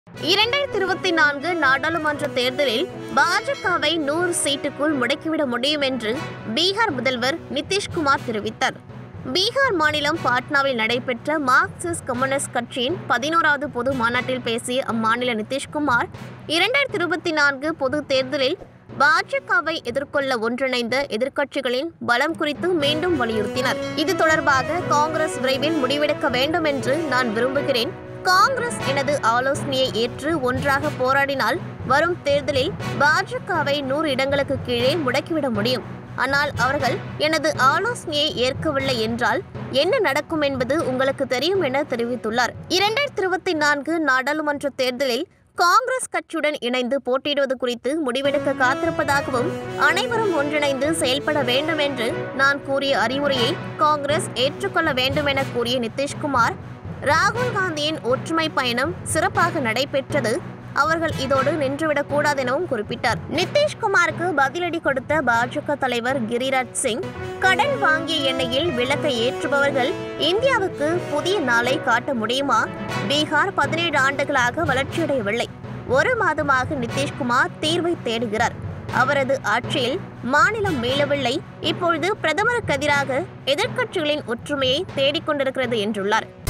இரண்டாயிரத்தி இருபத்தி நான்கு நாடாளுமன்ற தேர்தலில் பாஜகவை நூறு சீட்டுக்குள் முடக்கிவிட முடியும் என்று பீகார் முதல்வர் நிதிஷ்குமார் தெரிவித்தார் பீகார் மாநிலம் பாட்னாவில் நடைபெற்ற மார்க்சிஸ்ட் கம்யூனிஸ்ட் கட்சியின் பதினோராவது பொது மாநாட்டில் பேசிய அம்மாநில நிதிஷ்குமார் இரண்டாயிரத்தி இருபத்தி நான்கு பொது தேர்தலில் பாஜகவை எதிர்கொள்ள ஒன்றிணைந்த எதிர்க்கட்சிகளின் பலம் குறித்து மீண்டும் வலியுறுத்தினர் இது தொடர்பாக காங்கிரஸ் விரைவில் முடிவெடுக்க வேண்டும் என்று நான் விரும்புகிறேன் காங்கிரஸ் எனது ஆலோசனையை ஏற்று ஒன்றாக போராடினால் வரும் தேர்தலில் பாஜகவை நூறு இடங்களுக்கு கீழே முடக்கிவிட முடியும் ஆனால் அவர்கள் எனது ஆலோசனையை ஏற்கவில்லை என்றால் என்ன நடக்கும் என்பது உங்களுக்கு தெரியும் என தெரிவித்துள்ளார் இரண்டாயிரத்தி இருபத்தி நான்கு நாடாளுமன்ற தேர்தலில் காங்கிரஸ் கட்சியுடன் இணைந்து போட்டியிடுவது குறித்து முடிவெடுக்க காத்திருப்பதாகவும் அனைவரும் ஒன்றிணைந்து செயல்பட வேண்டும் என்று நான் கூறிய அறிவுரையை காங்கிரஸ் ஏற்றுக்கொள்ள வேண்டும் என கூறிய நிதிஷ்குமார் ராகுல் காந்தியின் ஒற்றுமை பயணம் சிறப்பாக நடைபெற்றது அவர்கள் இதோடு நின்றுவிடக் கூடாது எனவும் குறிப்பிட்டார் நிதிஷ்குமாருக்கு பதிலடி கொடுத்த பாஜக தலைவர் கிரிராஜ் சிங் கடன் வாங்கிய எண்ணெயில் விளக்கை ஏற்றுபவர்கள் இந்தியாவுக்கு புதிய நாளை காட்ட முடியுமா பீகார் பதினேழு ஆண்டுகளாக வளர்ச்சியடையவில்லை ஒரு மாதமாக நிதிஷ்குமார் தீர்வை தேடுகிறார் அவரது ஆட்சியில் மாநிலம் மீளவில்லை இப்பொழுது பிரதமருக்கு எதிராக எதிர்க்கட்சிகளின் ஒற்றுமையை தேடிக்கொண்டிருக்கிறது என்றுள்ளார்